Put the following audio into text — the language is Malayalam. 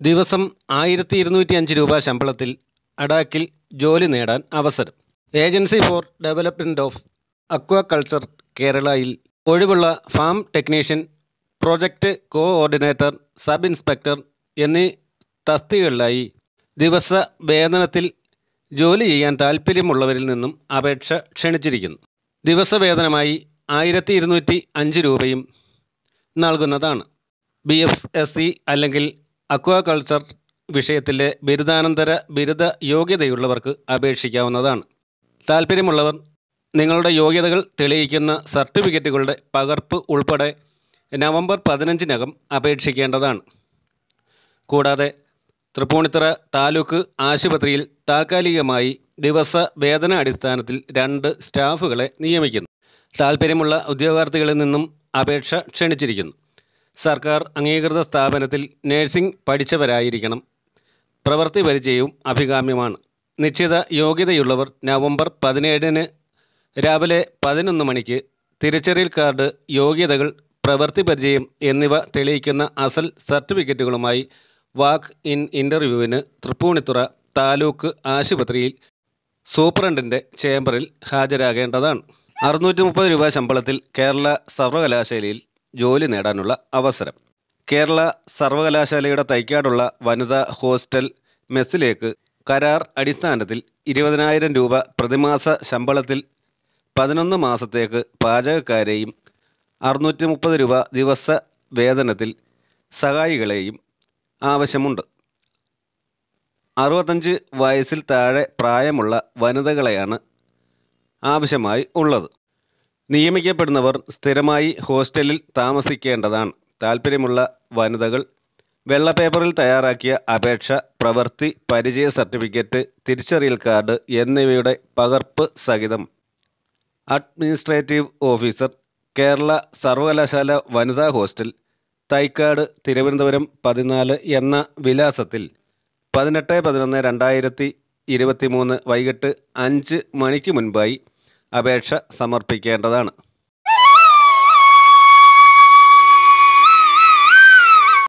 ദിവസം ആയിരത്തി ഇരുന്നൂറ്റി അഞ്ച് രൂപ ശമ്പളത്തിൽ അഡാക്കിൽ ജോലി നേടാൻ അവസരം agency for development of aquaculture കേരളയിൽ ഒഴിവുള്ള farm technician project coordinator sub inspector എന്നീ തസ്തികകളിലായി ദിവസ വേതനത്തിൽ ജോലി ചെയ്യാൻ താൽപ്പര്യമുള്ളവരിൽ നിന്നും അപേക്ഷ ക്ഷണിച്ചിരിക്കുന്നു ദിവസവേതനമായി ആയിരത്തി ഇരുന്നൂറ്റി അഞ്ച് രൂപയും നൽകുന്നതാണ് ബി എഫ് എസ് സി അല്ലെങ്കിൽ അക്വാകൾച്ചർ വിഷയത്തിലെ ബിരുദാനന്തര ബിരുദ യോഗ്യതയുള്ളവർക്ക് അപേക്ഷിക്കാവുന്നതാണ് താൽപ്പര്യമുള്ളവർ നിങ്ങളുടെ യോഗ്യതകൾ തെളിയിക്കുന്ന സർട്ടിഫിക്കറ്റുകളുടെ പകർപ്പ് ഉൾപ്പെടെ നവംബർ പതിനഞ്ചിനകം അപേക്ഷിക്കേണ്ടതാണ് കൂടാതെ തൃപ്പൂണിത്തുറ താലൂക്ക് ആശുപത്രിയിൽ താൽക്കാലികമായി ദിവസ വേതന അടിസ്ഥാനത്തിൽ രണ്ട് സ്റ്റാഫുകളെ നിയമിക്കുന്നു താൽപ്പര്യമുള്ള ഉദ്യോഗാർത്ഥികളിൽ നിന്നും അപേക്ഷ ക്ഷണിച്ചിരിക്കുന്നു സർക്കാർ അംഗീകൃത സ്ഥാപനത്തിൽ നഴ്സിംഗ് പഠിച്ചവരായിരിക്കണം പ്രവൃത്തി പരിചയവും അഭികാമ്യമാണ് നിശ്ചിത യോഗ്യതയുള്ളവർ നവംബർ പതിനേഴിന് രാവിലെ പതിനൊന്ന് മണിക്ക് തിരിച്ചറിയൽ കാർഡ് യോഗ്യതകൾ പ്രവൃത്തി പരിചയം എന്നിവ തെളിയിക്കുന്ന അസൽ സർട്ടിഫിക്കറ്റുകളുമായി വാക്ക് ഇൻ ഇൻ്റർവ്യൂവിന് തൃപ്പൂണിത്തുറ താലൂക്ക് ആശുപത്രിയിൽ സൂപ്രണ്ടിൻ്റെ ചേംബറിൽ ഹാജരാകേണ്ടതാണ് അറുന്നൂറ്റി മുപ്പത് രൂപ ശമ്പളത്തിൽ കേരള സർവകലാശാലയിൽ ജോലി നേടാനുള്ള അവസരം കേരള സർവകലാശാലയുടെ തൈക്കാടുള്ള വനിതാ ഹോസ്റ്റൽ മെസ്സിലേക്ക് കരാർ അടിസ്ഥാനത്തിൽ ഇരുപതിനായിരം രൂപ പ്രതിമാസ ശമ്പളത്തിൽ പതിനൊന്ന് മാസത്തേക്ക് പാചകക്കാരെയും അറുന്നൂറ്റി മുപ്പത് രൂപ ദിവസ വേതനത്തിൽ സഹായികളെയും ആവശ്യമുണ്ട് അറുപത്തഞ്ച് വയസ്സിൽ താഴെ പ്രായമുള്ള വനിതകളെയാണ് ആവശ്യമായി ഉള്ളത് നിയമിക്കപ്പെടുന്നവർ സ്ഥിരമായി ഹോസ്റ്റലിൽ താമസിക്കേണ്ടതാണ് താൽപ്പര്യമുള്ള വനിതകൾ വെള്ള പേപ്പറിൽ തയ്യാറാക്കിയ അപേക്ഷ പ്രവൃത്തി പരിചയ സർട്ടിഫിക്കറ്റ് തിരിച്ചറിയൽ കാർഡ് എന്നിവയുടെ പകർപ്പ് സഹിതം അഡ്മിനിസ്ട്രേറ്റീവ് ഓഫീസർ കേരള സർവകലാശാല വനിതാ ഹോസ്റ്റൽ തൈക്കാട് തിരുവനന്തപുരം പതിനാല് എന്ന വിലാസത്തിൽ പതിനെട്ട് പതിനൊന്ന് രണ്ടായിരത്തി ഇരുപത്തി മൂന്ന് വൈകിട്ട് അഞ്ച് മണിക്ക് മുൻപായി അപേക്ഷ സമർപ്പിക്കേണ്ടതാണ്